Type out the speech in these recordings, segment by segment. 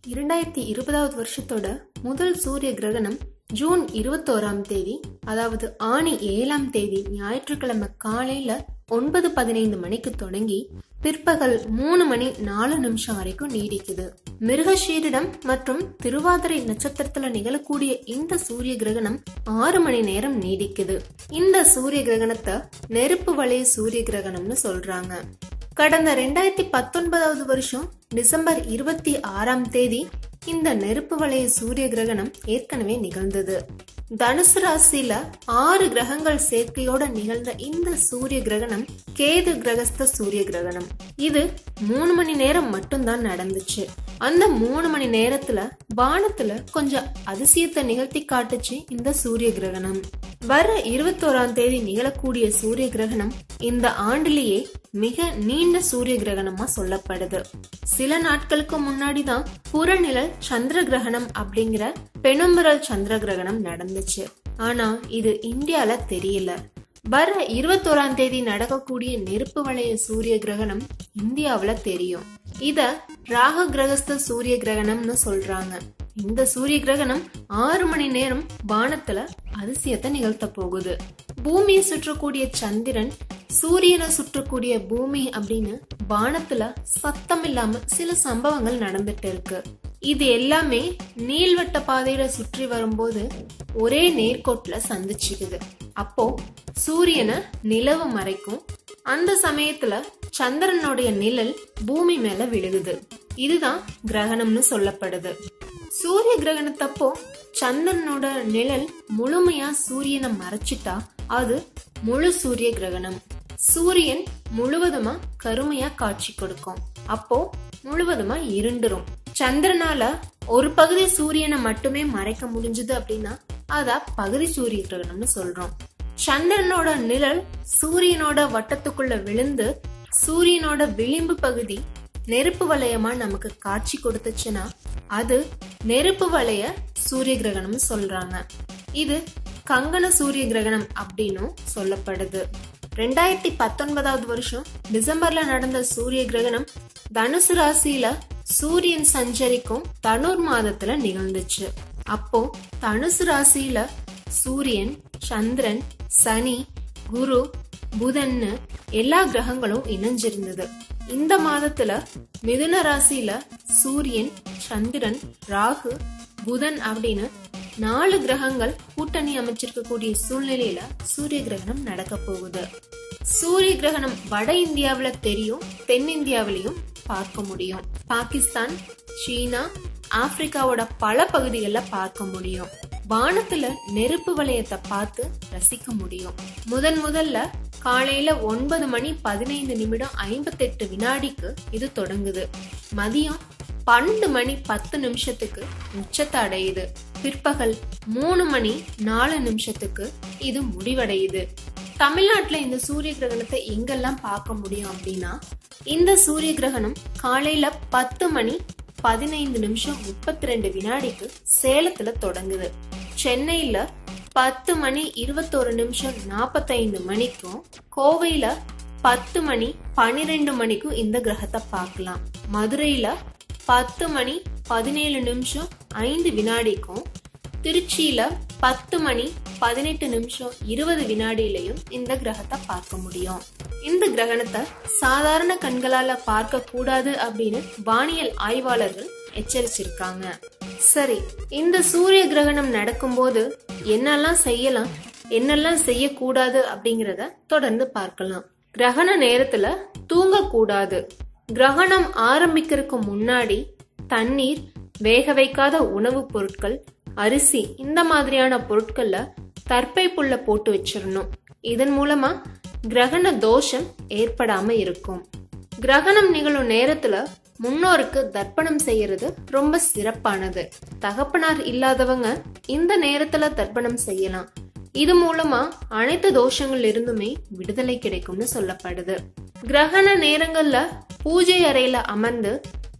இரண்டாயிரத்தி இருபதாவது வருஷத்தோட முதல் சூரிய கிரகணம் ஜூன் இருபத்தோராம் தேதி அதாவது ஆணி ஏழாம் தேதி ஞாயிற்றுக்கிழமை காலையில ஒன்பது பதினைந்து மணிக்கு தொடங்கி பிற்பகல் மூணு மணி நாலு நிமிஷம் வரைக்கும் நீடிக்குது மிருகஷீரிடம் மற்றும் திருவாதிரை நட்சத்திரத்துல நிகழக்கூடிய இந்த சூரிய கிரகணம் ஆறு மணி நேரம் நீடிக்குது இந்த சூரிய கிரகணத்தை நெருப்பு வளைய சூரிய கிரகணம்னு சொல்றாங்க கடந்த ரெண்டாயிரத்தி பத்தொன்பதாவது வருஷம் டிசம்பர் இருபத்தி ஆறாம் தேதி இந்த நெருப்பு வளைய சூரிய கிரகணம் ஏற்கனவே நிகழ்ந்தது தனுசு ராசியில ஆறு கிரகங்கள் சேர்க்கையோட நிகழ்ந்த இந்த சூரிய கிரகணம் கேது கிரகஸ்த சூரிய கிரகணம் இது மூணு மணி நேரம் மட்டும்தான் நடந்துச்சு அந்த மூணு மணி நேரத்துல வானத்துல கொஞ்சம் அதிசயத்தை நிகழ்த்தி காட்டுச்சு இந்த சூரிய கிரகணம் வர இருபத்தோராம் தேதி நிகழக்கூடிய சூரிய கிரகணம் இந்த ஆண்டிலேயே மிக நீண்ட சூரிய கிரகணமா சொல்லப்படுது சில நாட்களுக்கு முன்னாடி தான் புறநிழல் சந்திர கிரகணம் அப்படிங்கிற பெணும்புரல் சந்திர கிரகணம் நடந்துச்சு ஆனா இது இந்தியால தெரியல வர இருபத்தோராம் தேதி நடக்கக்கூடிய நெருப்பு வளைய சூரிய கிரகணம் இந்தியாவுல தெரியும் இத ராக கிரகஸ்த சூரிய கிரகணம்னு சொல்றாங்க இந்த சூரிய கிரகணம் ஆறு மணி நேரம் வானத்துல அதிசயத்தை நிகழ்த்த போகுது பூமியை சுற்றக்கூடிய சந்திரன் சூரியனை சுற்றக்கூடிய பூமி அப்படின்னு வானத்துல சத்தம் இல்லாம சில சம்பவங்கள் நடந்துட்டு இருக்கு இது எல்லாமே நீள்வட்ட பாதையில சுற்றி வரும்போது ஒரே நேர்கோட்டுல சந்திச்சுக்குது அப்போ சூரியனை நிலவு மறைக்கும் அந்த சமயத்துல சந்திரனுடைய நிழல் பூமி மேல விழுகுது இதுதான் கிரகணம்னு சொல்லப்படுது சூரிய கிரகணத்தப்போ சந்திரனோட நிழல் முழுமையா சூரியனை மறைச்சிட்டா அது முழு சூரிய கிரகணம் சூரியன் முழுவதுமா கருமையா காட்சி கொடுக்கும் அப்போ முழுவதுமா இருண்டுரும் சந்திரனால ஒரு பகுதி சூரியனை மட்டுமே மறைக்க முடிஞ்சது அப்படின்னா அத பகுதி சூரிய கிரகணம்னு சொல்றோம் சந்திரனோட நிழல் சூரியனோட வட்டத்துக்குள்ள விழுந்து சூரியனோட விளிம்பு பகுதி நெருப்பு வளையமா நமக்கு காட்சி கொடுத்துச்சுன்னா அது நெருப்பு வளைய சூரிய கிரகணம்னு சொல்றாங்க இது கங்கண சூரிய கிரகணம் அப்படின்னும் சொல்லப்படுது ரெண்டாயிரத்தி பத்தொன்பதாவது வருஷம் டிசம்பர்ல நடந்த சூரிய கிரகணம் தனுசு ராசியில சூரியன் சஞ்சரிக்கும் தனுர் மாதத்துல நிகழ்ந்துச்சு அப்போ தனுசு ராசியில சூரியன் சந்திரன் சனி குரு புதன்னு எல்லா கிரகங்களும் இணைஞ்சிருந்தது இந்த மாதத்துல மிதுன ராசியில சூரியன் சந்திரன் ராகு புதன் அப்படின்னு நாலு கிரகங்கள் கூட்டணி அமைச்சிருக்கக்கூடிய சூழ்நிலையில சூரிய கிரகணம் நடக்க போகுது சூரிய கிரகணம் வட இந்தியாவில தெரியும் தென்னிந்தியாவிலையும் பார்க்க முடியும் பாகிஸ்தான் சீனா ஆப்பிரிக்காவோட பல பகுதிகளில் பார்க்க முடியும் வானத்துல நெருப்பு வளையத்தை பார்த்து ரசிக்க முடியும் முதன் முதல்ல காலையில ஒன்பது மணி பதினைந்து நிமிடம் ஐம்பத்தெட்டு வினாடிக்கு இது தொடங்குது மதியம் பன்னெண்டு மணி பத்து நிமிஷத்துக்கு உச்சத்தை அடையுது பிற்பகல் மூணு மணி நாலு நிமிஷத்துக்கு இது முடிவடையுது தமிழ்நாட்டுல இந்த சூரிய கிரகணத்தை எங்கெல்லாம் பார்க்க முடியும் அப்படின்னா இந்த சூரிய கிரகணம் காலையில பத்து மணி பதினைந்து நிமிஷம் முப்பத்தி ரெண்டு வினாடிக்கு சேலத்துல தொடங்குது சென்னையில பத்து மணி இருபத்தோரு நிமிஷம் நாப்பத்தைந்து மணிக்கும் கோவையில பத்து மணி பன்னிரெண்டு மணிக்கும் இந்த கிரகத்தை பார்க்கலாம் மதுரையில பத்து மணி பதினேழு நிமிஷம் ஐந்து வினாடிக்கும் திருச்சியில பத்து மணி பதினெட்டு நிமிஷம் இருபது வினாடியிலையும் இந்த கிரகத்தை பார்க்க முடியும் இந்த கிரகணத்தை சாதாரண கண்களால பார்க்க கூடாது அப்படின்னு வானியல் ஆய்வாளர்கள் எச்சரிச்சிருக்காங்க சரி இந்த சூரிய கிரகணம் நடக்கும்போது என்னெல்லாம் செய்யலாம் என்னெல்லாம் செய்யக்கூடாது அப்படிங்கறத தொடர்ந்து பார்க்கலாம் கிரகண நேரத்துல தூங்கக்கூடாது கிரகணம் ஆரம்பிக்கிறதுக்கு முன்னாடி தண்ணீர் வேக வைக்காத உணவுப் பொருட்கள் அரிசி இந்த மாதிரியான பொருட்கள்ல தற்பை புல்ல போட்டு வச்சிடணும் இதன் மூலமா கிரகண தோஷம் ஏற்படாம இருக்கும் கிரகணம் நிகழும் நேரத்துல முன்னோருக்கு தர்ப்பணம் செய்யறது ரொம்ப சிறப்பானது தகப்பனார் இல்லாதவங்க இந்த நேரத்துல தர்ப்பணம் செய்யலாம் இது மூலமா அனைத்து தோஷங்கள் இருந்துமே விடுதலை கிடைக்கும்னு சொல்லப்படுது கிரகண நேரங்கள்ல பூஜை அறையில அமர்ந்து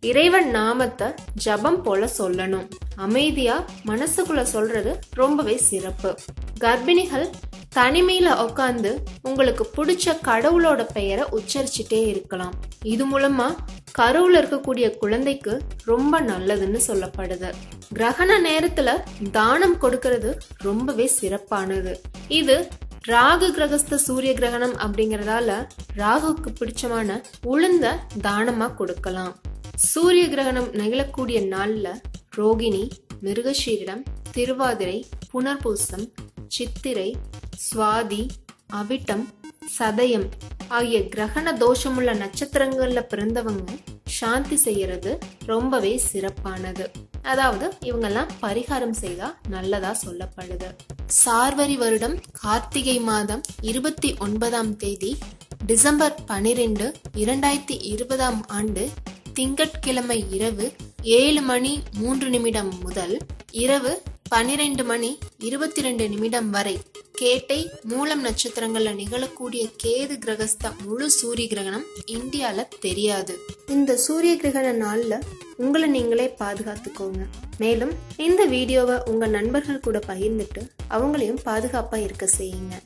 இறைவன் நாமத்தை ஜபம் போல சொல்லணும் அமைதியா மனசுக்குள்ள சொல்றது ரொம்பவே சிறப்பு கர்ப்பிணிகள் தனிமையில உட்காந்து உங்களுக்கு பிடிச்ச கடவுளோட பெயரை உச்சரிச்சுட்டே இருக்கலாம் இது மூலமா கருவுல இருக்கக்கூடிய குழந்தைக்கு ரொம்ப நல்லதுன்னு சொல்லப்படுது கிரகண நேரத்துல தானம் கொடுக்கறது ரொம்பவே சிறப்பானது இது ராகு கிரகஸ்த சூரிய கிரகணம் அப்படிங்கறதால ராகுக்கு பிடிச்சமான உளுந்த தானமா கொடுக்கலாம் சூரிய கிரகணம் நிகழக்கூடிய நாள்ல ரோகிணி மிருகஷீரிடம் திருவாதிரை புனர்பூசம் சித்திரை சுவாதி அவிட்டம் சதயம் ஆகிய கிரகண தோஷமுள்ள நட்சத்திரங்கள்ல பிறந்தவங்க சாந்தி செய்யறது ரொம்பவே சிறப்பானது அதாவது இவங்கெல்லாம் பரிகாரம் செய்தா நல்லதா சொல்லப்படுது சார்வரி வருடம் கார்த்திகை மாதம் இருபத்தி ஒன்பதாம் தேதி டிசம்பர் பனிரெண்டு இரண்டாயிரத்தி இருபதாம் ஆண்டு திங்கட்கிழமை இரவு ஏழு மணி மூன்று நிமிடம் முதல் இரவு பனிரெண்டு மணி இருபத்தி ரெண்டு நிமிடம் வரை கேட்டை மூலம் நட்சத்திரங்கள்ல நிகழக்கூடிய கேது கிரகஸ்த முழு சூரிய கிரகணம் இந்தியால தெரியாது இந்த சூரிய கிரகண நாள்ல உங்களை நீங்களே பாதுகாத்துக்கோங்க மேலும் இந்த வீடியோவை உங்க நண்பர்கள் கூட பகிர்ந்துட்டு அவங்களையும் பாதுகாப்பா இருக்க செய்யுங்க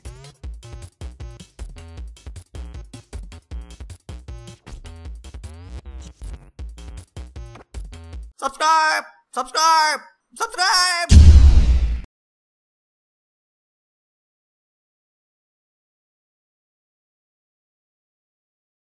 Subscribe! Subscribe! Subscribe!